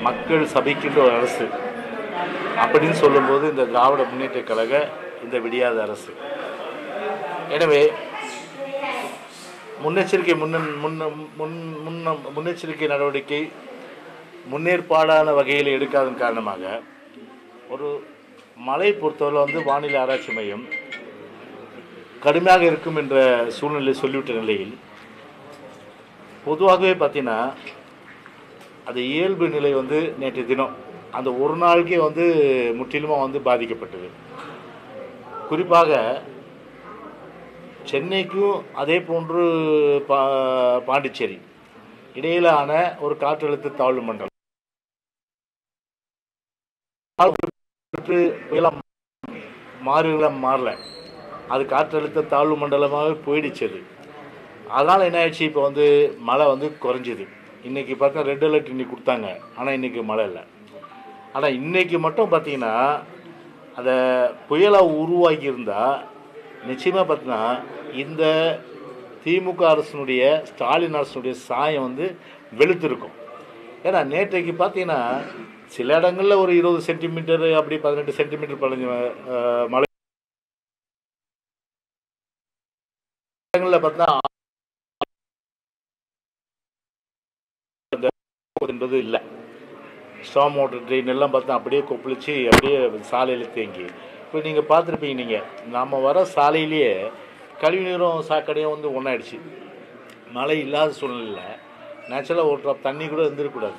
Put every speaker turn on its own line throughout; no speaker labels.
மக்கள் சபிக்கின்ற ஒரு அரசு அப்படின்னு சொல்லும்போது இந்த திராவிட முன்னேற்ற கழக இந்த விடியாத அரசு எனவே முன்னெச்சரிக்கை முன்ன முன்ன முன் முன்ன முன்னெச்சரிக்கை நடவடிக்கை முன்னேற்பாடான வகையில் எடுக்காதன் காரணமாக ஒரு மழை பொறுத்தவரை வந்து வானிலை ஆராய்ச்சி மையம் கடுமையாக இருக்கும் என்ற சூழ்நிலை சொல்லிவிட்ட நிலையில் பொதுவாகவே பார்த்தீங்கன்னா அது இயல்பு நிலை வந்து நேற்று தினம் அந்த ஒரு நாளுக்கே வந்து முற்றிலுமாக வந்து பாதிக்கப்பட்டது குறிப்பாக சென்னைக்கும் அதே போன்று பா பாண்டிச்சேரி இடையிலான ஒரு காற்றழுத்த தாழ்வு மண்டலம் காற்று புயலாம் மாறுகள மாறல அது காற்றழுத்த தாழ்வு மண்டலமாக போயிடுச்சு அது அதனால் என்ன ஆயிடுச்சு இப்போ வந்து மழை வந்து குறைஞ்சிது இன்றைக்கி பார்த்தா ரெட் அலர்ட் இன்னைக்கு கொடுத்தாங்க ஆனால் இன்றைக்கி மழை இல்லை ஆனால் இன்றைக்கி மட்டும் பார்த்தீங்கன்னா அதை புயலாக உருவாகி இருந்தால் நிச்சயமாக பார்த்தீங்கன்னா இந்த திமுக அரசனுடைய ஸ்டாலின் அரசனுடைய சாயம் வந்து வெளுத்திருக்கும் ஏன்னா நேற்றைக்கு பார்த்தீங்கன்னா சில இடங்களில் ஒரு இருபது சென்டிமீட்டர் அப்படி பதினெட்டு சென்டிமீட்டர் பதினஞ்சு அஹ், மழை இடங்களில் பார்த்தா என்பது இல்லை ஸ்டாம் வாட்டர் ட்ரெயின் எல்லாம் பார்த்தா அப்படியே கொப்பளிச்சு அப்படியே சாலையில் தேங்கி இப்போ நீங்கள் பார்த்துருப்பீங்க நீங்கள் நம்ம வர சாலையிலேயே கழிவு நீரும் சாக்கடையும் வந்து ஒன்றாயிடுச்சு மழை இல்லாத சூழ்நிலையில் நேச்சுரலாக ஒரு ட்ராப் தண்ணி கூட இருந்துருக்கூடாது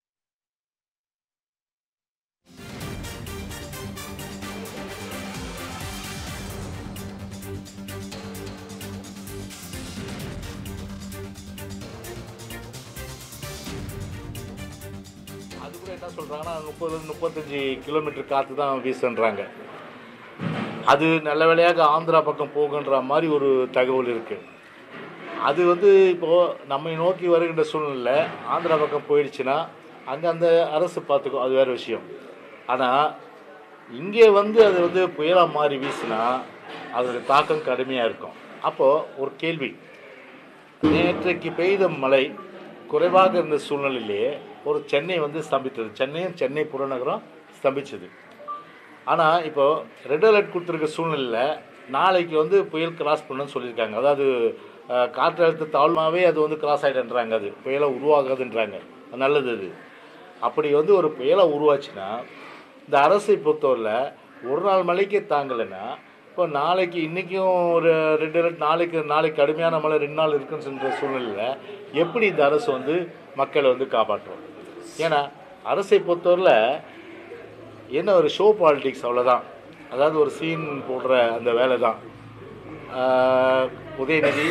அது கூட என்ன சொல்கிறாங்கன்னா முப்பது முப்பத்தஞ்சு கிலோமீட்டர் காற்று தான் வீசுன்றாங்க அது நல்ல வேளையாக ஆந்திரா பக்கம் போகுன்ற மாதிரி ஒரு தகவல் இருக்குது அது வந்து இப்போது நம்மை நோக்கி வருகின்ற சூழ்நிலை ஆந்திரா பக்கம் போயிடுச்சுன்னா அங்கே அந்த அரசு பார்த்துக்கும் அது வேறு விஷயம் ஆனால் இங்கே வந்து அது வந்து புயலாக மாறி வீசினா அதோட தாக்கம் கடுமையாக இருக்கும் அப்போது ஒரு கேள்வி நேற்றைக்கு பெய்த மழை குறைவாக இருந்த சூழ்நிலையிலேயே ஒரு சென்னை வந்து ஸ்தம்பித்தது சென்னையும் சென்னை புறநகரம் ஸ்தம்பிச்சது ஆனால் இப்போ ரெட் அலர்ட் கொடுத்துருக்க சூழ்நிலையில் நாளைக்கு வந்து புயல் கிராஸ் பண்ணணும்னு சொல்லியிருக்காங்க அதாவது அஹ், காற்றழுத்த தாழ்வாவே அது வந்து கிராஸ் ஆகிடுன்றாங்க அது புயலாக உருவாகாதுன்றாங்க அது நல்லது அது அப்படி வந்து ஒரு புயலாக உருவாச்சுன்னா இந்த அரசை பொறுத்தவரையில் ஒரு நாள் மழைக்கே தாங்கலைன்னா இப்போ நாளைக்கு இன்றைக்கும் ஒரு ரெண்டு அலர்ட் நாளைக்கு நாளைக்கு கடுமையான மழை ரெண்டு நாள் இருக்குன்னு சொல்கிற சூழ்நிலையில் எப்படி இந்த அரசு வந்து மக்களை வந்து காப்பாற்றும் ஏன்னா அரசை பொறுத்தவரையில் என்ன ஒரு ஷோ பாலிடிக்ஸ் அவ்வளோதான் அதாவது ஒரு சீன் போடுற அந்த வேலை தான் ஆஹ் உதயநிதி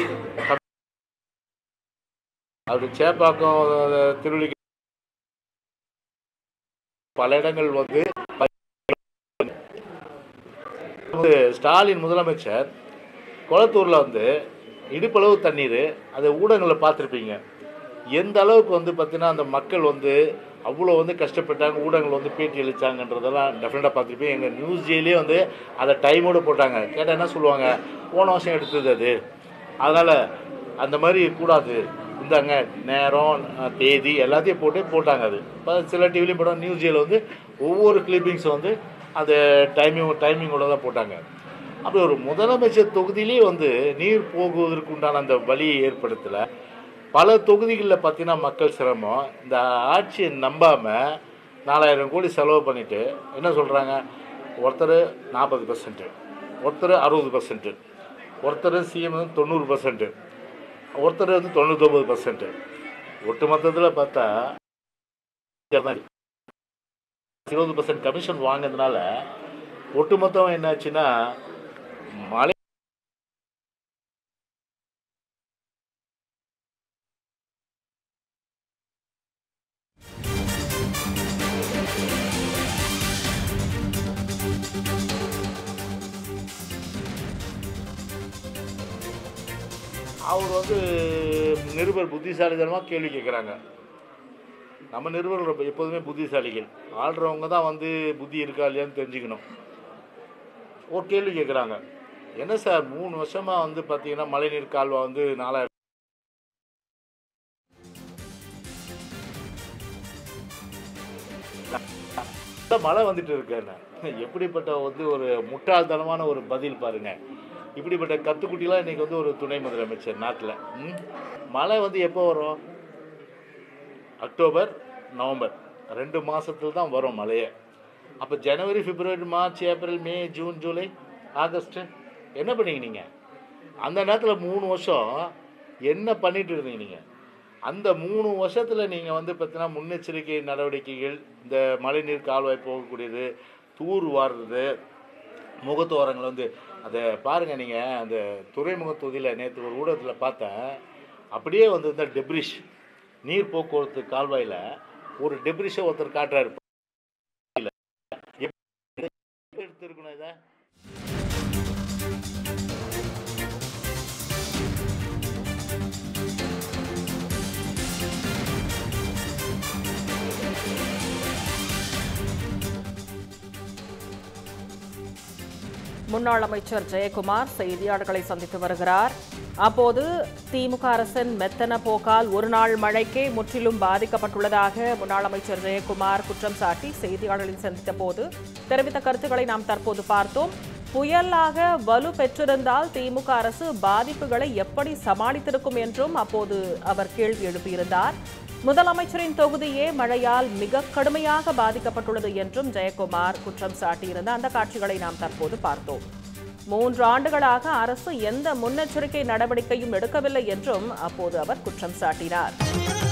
அது சேப்பாக்கம் திருவள்ளி பல இடங்கள் வந்து வந்து ஸ்டாலின் முதலமைச்சர் குளத்தூரில் வந்து இடுப்பளவு தண்ணீர் அதை ஊடகங்களில் பார்த்துருப்பீங்க எந்த அளவுக்கு வந்து பார்த்தீங்கன்னா அந்த மக்கள் வந்து அவ்வளோ வந்து கஷ்டப்பட்டாங்க ஊடகங்கள் வந்து பேட்டி அளித்தாங்கன்றதெல்லாம் டெஃபினட்டாக பார்த்துருப்பீங்க எங்கள் நியூஸ் ஜேலே வந்து அதை டைமோடு போட்டாங்க கேட்டால் என்ன சொல்லுவாங்க போன வருஷம் எடுத்தது அது அதனால் அந்த மாதிரி கூடாது இந்தாங்க நேரம் அஹ், தேதி எல்லாத்தையும் போட்டு போட்டாங்க அது இப்போ சில டிவிலையும் போட்டாங்க நியூஸ் ஜேல வந்து ஒவ்வொரு கிளிப்பிங்ஸும் வந்து அந்த டைமிங் டைமிங்கோட தான் போட்டாங்க அப்படி ஒரு முதலமைச்சர் தொகுதியிலே வந்து நீர் போகுவதற்கு உண்டான அந்த வழியை ஏற்படுத்தலை பல தொகுதிகளில் பார்த்தீங்கன்னா மக்கள் சிரமம் இந்த ஆட்சியை நம்பாமல் நாலாயிரம் கோடி செலவு பண்ணிட்டு என்ன சொல்கிறாங்க ஒருத்தர் நாற்பது பர்சன்ட்டு ஒருத்தர் அறுபது பர்சன்ட்டு ஒருத்தர் சிஎம் வந்து தொண்ணூறு பர்சன்ட்டு ஒருத்தர் வந்து தொண்ணூத்தொம்பது பர்சன்ட்டு ஒட்டு மொத்தத்தில் பார்த்தா இருபது பர்சன்ட் கமிஷன் வாங்கினதுனால ஒட்டுமொத்தம் என்னாச்சுன்னா மழை அவர் வந்து நிருபர் புத்திசாலித்தனமாக கேள்வி கேட்குறாங்க நம்ம நிருபர்கள் ரொம்ப- எப்போதுமே புத்திசாலிகள் ஆடுறவங்க தான் வந்து புத்தி இருக்கா இல்லையான்னு தெரிஞ்சுக்கணும் ஒரு கேள்வி கேட்குறாங்க என்ன சார் மூணு வருஷமாக வந்து பார்த்தீங்கன்னா மழைநீர் கால்வா வந்து நாலாயிரம் தான் மழை வந்துட்டு இருக்கேன் எப்படிப்பட்ட வந்து ஒரு முட்டாள்தனமான ஒரு பதில் பாருங்க இப்படிப்பட்ட கத்துக்குட்டிலாம் இன்னைக்கு வந்து ஒரு துணை முதலமைச்சர் நாட்டில் மழை வந்து எப்போ வரும் அக்டோபர் நவம்பர் ரெண்டு மாசத்துல தான் வரும் மழையே அப்போ ஜனவரி பிப்ரவரி மார்ச் ஏப்ரல் மே ஜூன் ஜூலை ஆகஸ்ட் என்ன பண்ணீங்க நீங்கள் அந்த நேரத்தில் மூணு வருஷம் என்ன பண்ணிட்டு இருந்தீங்க நீங்கள் அந்த மூணு வருஷத்தில் நீங்கள் வந்து பார்த்தீங்கன்னா முன்னெச்சரிக்கை நடவடிக்கைகள் இந்த மழைநீர் கால்வாய் போகக்கூடியது தூர் வாடுறது முகத்தோரங்கள் வந்து அதை பாருங்கள் நீங்கள் அந்த துறைமுக தொகுதியில் நேற்று ஒரு ஊடகத்தில் பார்த்தேன் அப்படியே வந்து இந்த டெப்ரிஷ் நீர் போக்குவரத்து கால்வாயில் ஒரு டெப்ரிஷை ஒருத்தர் காட்டுறாரு எப்படி எடுத்துருக்கணும் இதை
முன்னாள் அமைச்சர் ஜெயக்குமார் செய்தியாளர்களை சந்தித்து வருகிறார் அப்போது திமுக அரசின் மெத்தன போக்கால் ஒரு நாள் மழைக்கே முற்றிலும் பாதிக்கப்பட்டுள்ளதாக முன்னாள் அமைச்சர் ஜெயக்குமார் குற்றம் சாட்டி செய்தியாளர்களை சந்தித்த போது தெரிவித்த கருத்துக்களை நாம் தற்போது பார்த்தோம் புயலாக வலு பெற்றிருந்தால் திமுக அரசு பாதிப்புகளை எப்படி சமாளித்திருக்கும் என்றும் அப்போது அவர் கேள்வி எழுப்பியிருந்தார் முதலமைச்சரின் தொகுதியே மழையால் மிக கடுமையாக பாதிக்கப்பட்டுள்ளது என்றும் ஜெயக்குமார் குற்றம் சாட்டியிருந்த அந்த காட்சிகளை நாம் தற்போது பார்த்தோம் மூன்று ஆண்டுகளாக அரசு எந்த முன்னெச்சரிக்கை நடவடிக்கையும் எடுக்கவில்லை என்றும் அப்போது அவர் குற்றம் சாட்டினார்